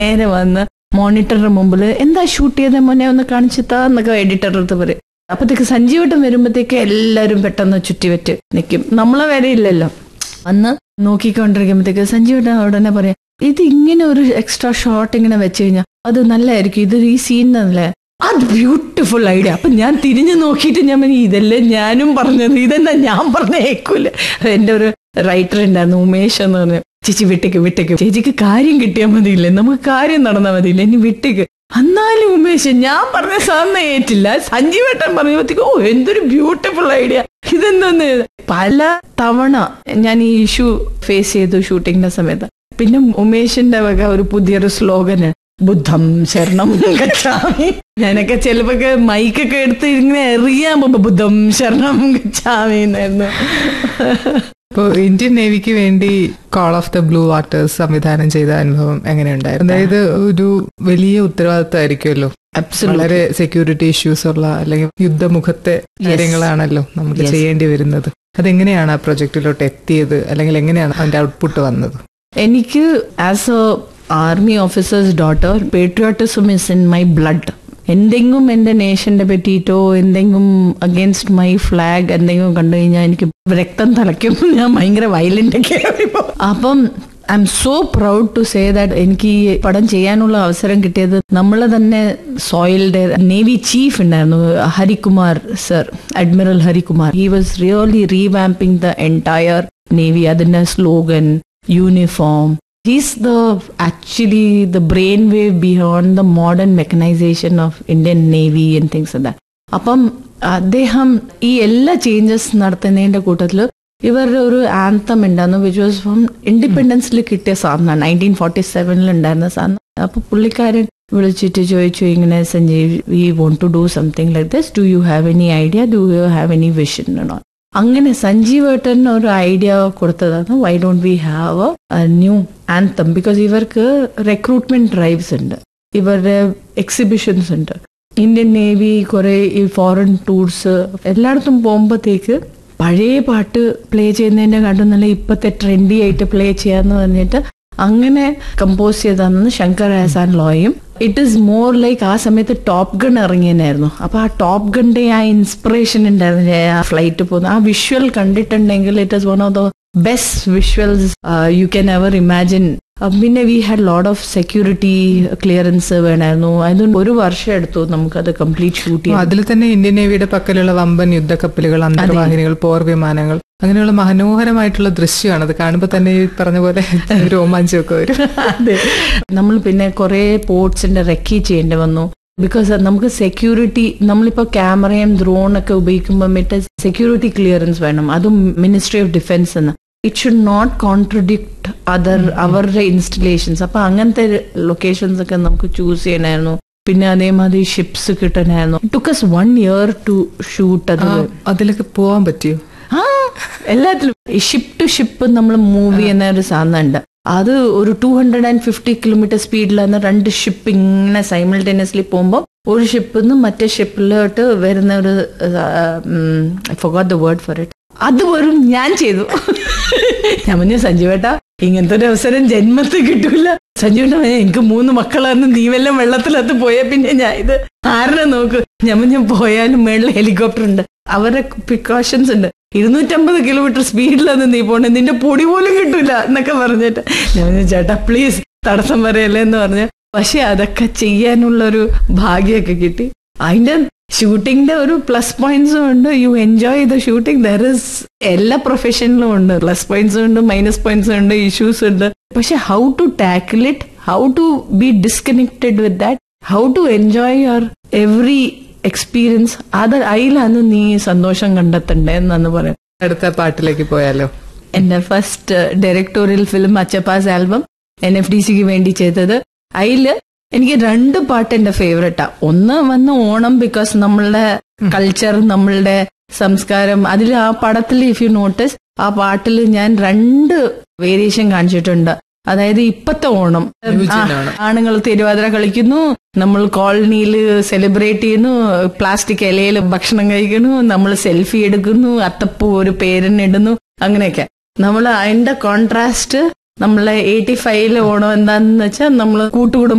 നേരെ വന്ന് മോണിറ്ററിന്റെ മുമ്പിൽ എന്താ ഷൂട്ട് ചെയ്ത മോനെ ഒന്ന് കാണിച്ചിത്താ എന്നൊക്കെ എഡിറ്ററുടെ അടുത്ത് പറയും അപ്പത്തേക്ക് സഞ്ജീവട്ടം വരുമ്പോഴത്തേക്ക് എല്ലാവരും പെട്ടെന്ന് ചുറ്റിവെറ്റ് നിൽക്കും നമ്മളെ വരെ ഇല്ലല്ലോ അന്ന് നോക്കിക്കൊണ്ടിരിക്കുമ്പോഴത്തേക്ക് സഞ്ജീവട്ടം ഉടനെ പറയാം ഇത് ഇങ്ങനെ ഒരു എക്സ്ട്രാ ഷോട്ട് ഇങ്ങനെ വെച്ച് കഴിഞ്ഞാൽ അത് നല്ലതായിരിക്കും ഇത് ഈ സീൻ നല്ലേ അത് ബ്യൂട്ടിഫുൾ ഐഡിയ അപ്പൊ ഞാൻ തിരിഞ്ഞു നോക്കിയിട്ട് ഞാൻ പറഞ്ഞു, ഇതല്ലേ ഞാനും പറഞ്ഞത് ഇതെന്താ ഞാൻ പറഞ്ഞ കേൾക്കൂല എന്റെ ഒരു റൈറ്റർ ഉണ്ടായിരുന്നു ഉമേഷ് എന്ന് പറഞ്ഞു ചേച്ചി വിട്ടേക്ക് വിട്ടേക്ക് ചേച്ചിക്ക് കാര്യം കിട്ടിയാൽ മതിയില്ലേ നമുക്ക് കാര്യം നടന്നാൽ മതിയില്ലേ ഇനി വിട്ടേക്ക് എന്നാലും ഉമേഷ് ഞാൻ പറഞ്ഞ സാറിന് ഏറ്റില്ല സഞ്ജീവേട്ടൻ പറഞ്ഞപ്പോഴത്തേക്ക് ഓ എന്തൊരു ബ്യൂട്ടിഫുൾ ഐഡിയ ഇതെന്തോന്ന് പല തവണ ഞാൻ ഈ ഇഷ്യൂ ഫേസ് ചെയ്തു ഷൂട്ടിങ്ങിന്റെ സമയത്ത് പിന്നെ ഉമേഷിന്റെ വക ഒരു പുതിയൊരു സ്ലോഗന് ബുദ്ധം ശരണം ഗച്ഛാമി ഞാനൊക്കെ ചിലപ്പോ മൈക്കൊക്കെ എടുത്ത് ഇങ്ങനെ എറിയാൻ പോകുമ്പോ ബുദ്ധം ശരണം ഗച്ഛാമി എന്നായിരുന്നു ഇപ്പോൾ ഇന്ത്യൻ നേവിക്ക് വേണ്ടി call of the blue waters സംവിധാനം ചെയ്ത അനുഭവം എങ്ങനെയുണ്ടായിരുന്നു അതായത് ഒരു വലിയ ഉത്തരവാദിത്തമായിരിക്കുമല്ലോ വളരെ സെക്യൂരിറ്റി ഇഷ്യൂസ് ഉള്ള അല്ലെങ്കിൽ യുദ്ധമുഖത്തെ കാര്യങ്ങളാണല്ലോ നമുക്ക് ചെയ്യേണ്ടി വരുന്നത് അതെങ്ങനെയാണ് ആ പ്രൊജക്ടിലോട്ട് എത്തിയത് അല്ലെങ്കിൽ എങ്ങനെയാണ് അതിന്റെ ഔട്ട്പുട്ട് വന്നത് എനിക്ക് as a army officers daughter patriotism is in my blood എന്തെങ്കിലും എൻ്റെ നേഷന്റെ പറ്റിയിട്ടോ എന്തെങ്കിലും അഗേൻസ്റ്റ് മൈ ഫ്ലാഗ് എന്തെങ്കിലും കണ്ടു കഴിഞ്ഞാൽ എനിക്ക് രക്തം തിളയ്ക്കും ഞാൻ ഭയങ്കര വയലന്റ് ഒക്കെ ആയിപ്പോ. അപ്പം I am so proud to say that എനിക്ക് ഈ പടം ചെയ്യാനുള്ള അവസരം കിട്ടിയത് നമ്മൾ തന്നെ സോയിൽഡ് നേവി ചീഫ് ഉണ്ടായിരുന്നു Harikumar sir admiral Harikumar he was really revamping the entire navy അതിന്റെ slogan uniform he's the actually the brain wave beyond the modern mechanisation of Indian navy and things that അപ്പം അദ്ദേഹം ഈ എല്ലാ ചേഞ്ചസ് നടത്തുന്നതിന്റെ കൂട്ടത്തിൽ ഇവരുടെ ഒരു ആന്തം ഉണ്ടായിരുന്നു വിച്ച് വാസ് ഫ്രം ഇൻഡിപെൻഡൻസിൽ കിട്ടിയ സാധനമാണ് നയൻറ്റീൻ ഫോർട്ടി സെവനിൽ ഉണ്ടായിരുന്ന സാധനം അപ്പൊ പുള്ളിക്കാരൻ വിളിച്ചിട്ട് ചോദിച്ചു ഇങ്ങനെ Sanjay we want to do something like this do you have any idea do you have any vision എന്നോ അങ്ങനെ സഞ്ജീവ് ഏട്ടൻ ഒരു ഐഡിയ കൊടുത്തതാണ് why don't we have a new anthem because ഇവർക്ക് റിക്രൂട്ട്മെന്റ് ഡ്രൈവ്സ് ഉണ്ട് ഇവരുടെ എക്സിബിഷൻസ് ഉണ്ട് ഇന്ത്യൻ നേവി കുറെ ഈ ഫോറിൻ ടൂർസ് എല്ലായിടത്തും പോകുമ്പോഴത്തേക്ക് പഴയ പാട്ട് പ്ലേ ചെയ്യുന്നതിന്റെ കണ്ടു നല്ല ഇപ്പത്തെ ട്രെൻഡി ആയിട്ട് പ്ലേ ചെയ്യാന്ന് പറഞ്ഞിട്ട് അങ്ങനെ കമ്പോസ് ചെയ്തതെന്ന് ശങ്കർ ഹസാൻ ലോയും ഇറ്റ് ഈസ് മോർ ലൈക്ക് ആ സമയത്ത് ടോപ്പ് ഗൺ ഇറങ്ങിയനായിരുന്നു അപ്പൊ ആ ടോപ്പ് ഗണിന്റെ ആ ഇൻസ്പിറേഷൻ ഉണ്ടായിരുന്നു ആ ഫ്ലൈറ്റ് പോകുന്ന ആ വിഷ്വൽ കണ്ടിട്ടുണ്ടെങ്കിൽ it is one of the best visuals you can ever imagine പിന്നെ we had load of security clearance വേണമായിരുന്നു അതുകൊണ്ട് ഒരു വർഷം എടുത്തു നമുക്കത് കംപ്ലീറ്റ് ഷൂട്ട് ചെയ്യാൻ അതിൽ തന്നെ ഇന്ത്യൻ നേവിയുടെ പക്കലുള്ള വമ്പൻ യുദ്ധക്കപ്പലുകൾ അന്തർവാഹിനികൾ പോർ വിമാനങ്ങൾ അങ്ങനെയുള്ള മനോഹരമായിട്ടുള്ള ദൃശ്യമാണ് അത് കാണുമ്പോൾ തന്നെ ഈ പറഞ്ഞ പോലെ രോമാഞ്ചമൊക്കെ വരും അതെ നമ്മൾ പിന്നെ കുറെ പോർട്സിന്റെ റെക്കി ചെയ്യേണ്ടി വന്നു ബിക്കോസ് നമുക്ക് സെക്യൂരിറ്റി നമ്മളിപ്പോ ക്യാമറയും ഡ്രോൺ ഒക്കെ ഉപയോഗിക്കുമ്പോൾ മറ്റേ സെക്യൂരിറ്റി ക്ലിയറൻസ് വേണം അതും മിനിസ്ട്രി ഓഫ് ഡിഫൻസ് എന്ന് it should not contradict other അവരുടെ ഇൻസ്റ്റലേഷൻസ് അപ്പൊ അങ്ങനത്തെ ലൊക്കേഷൻസ് ഒക്കെ നമുക്ക് ചൂസ് ചെയ്യണമായിരുന്നു പിന്നെ അതേമാതിരി ഷിപ്സ് കിട്ടണമായിരുന്നു ടുക്കസ് വൺ ഇയർ ടു ഷൂട്ട് അത് ആ, അതിലൊക്കെ പോവാൻ പറ്റിയോ ആ എല്ലാത്തിലും ഷിപ്പ് ടു ഷിപ്പ് നമ്മൾ മൂവ് ചെയ്യുന്ന ഒരു സാധനം ഉണ്ട് അത് ഒരു two hundred and fifty kilometre സ്പീഡിലാണ് രണ്ട് ഷിപ്പ് ഇങ്ങനെ സൈമിൾട്ടേനിയസ്ലി പോകുമ്പോൾ ഒരു ഷിപ്പിൽ നിന്ന് മറ്റേ ഷിപ്പിലോട്ട് വരുന്ന ഒരു forgot the word for it അത് വെറും ഞാൻ ചെയ്തു ഞാൻ പറഞ്ഞു സഞ്ജുവേട്ട ഇങ്ങനത്തെ ഒരു അവസരം ജന്മത്തിൽ കിട്ടൂല സഞ്ജുവേട്ട പറഞ്ഞു, എനിക്ക് മൂന്ന് മക്കളായിരുന്നു നീ വല്ലതും വെള്ളത്തിലത്ത് പോയാൽ പിന്നെ ഞാൻ ഇത് ആരുടെ നോക്ക് ഞാൻ പറഞ്ഞു, പോയാലും മേളിൽ ഹെലികോപ്റ്റർ ഉണ്ട് അവരുടെ പ്രിക്കോഷൻസ് ഉണ്ട് ഇരുന്നൂറ്റമ്പത് കിലോമീറ്റർ സ്പീഡിലാണ് നീ പോണേ നിന്റെ പൊടി പോലും കിട്ടൂല എന്നൊക്കെ പറഞ്ഞിട്ട് ഞാൻ പറഞ്ഞു, ചേട്ടാ പ്ലീസ് തടസ്സം പറയല്ലേ എന്ന് പറഞ്ഞു പക്ഷെ അതൊക്കെ ചെയ്യാനുള്ള ഒരു ഭാഗ്യമൊക്കെ കിട്ടി അതിന്റെ ഷൂട്ടിങ്ങിന്റെ ഒരു പ്ലസ് പോയിന്റ്സും ഉണ്ട് you enjoy the shooting there is എല്ലാ പ്രൊഫഷനിലും ഉണ്ട് പ്ലസ് പോയിന്റ്സും ഉണ്ട് മൈനസ് പോയിന്റ്സും ഉണ്ട് ഇഷ്യൂസ് ഉണ്ട് പക്ഷെ how to tackle it how to be disconnected with that how to enjoy your every experience അത് അതിലാണ് നീ സന്തോഷം കണ്ടെത്തണ്ടേ എന്നാണ് പറയാം അടുത്ത പാട്ടിലേക്ക് പോയാലോ എന്റെ first directorial film Achappas album N F D സിക്ക് വേണ്ടി ചെയ്തത് അതില് എനിക്ക് രണ്ട് പാട്ട് എന്റെ ഫേവറേറ്റാ ഒന്ന് വന്ന് ഓണം ബിക്കോസ് നമ്മളുടെ കൾച്ചർ നമ്മളുടെ സംസ്കാരം അതിൽ ആ പടത്തിൽ ഇഫ് യു നോട്ടീസ് ആ പാട്ടിൽ ഞാൻ രണ്ട് വേരിയേഷൻ കാണിച്ചിട്ടുണ്ട് അതായത് ഇപ്പത്തെ ഓണം ന്യൂജനാണ്. ആണുങ്ങൾ തിരുവാതിര കളിക്കുന്നു നമ്മൾ കോളനിയിൽ സെലിബ്രേറ്റ് ചെയ്യുന്നു പ്ലാസ്റ്റിക് ഇലയിൽ ഭക്ഷണം കഴിക്കുന്നു നമ്മൾ സെൽഫി എടുക്കുന്നു അത്തപ്പൂ ഒരു പേരിനിടുന്നു അങ്ങനെയൊക്കെ നമ്മൾ അതിന്റെ കോൺട്രാസ്റ്റ് നമ്മളെ എയ്റ്റി ഫൈവില് ഓണം എന്താന്ന് വെച്ചാൽ നമ്മൾ കൂട്ടുകുടുംബ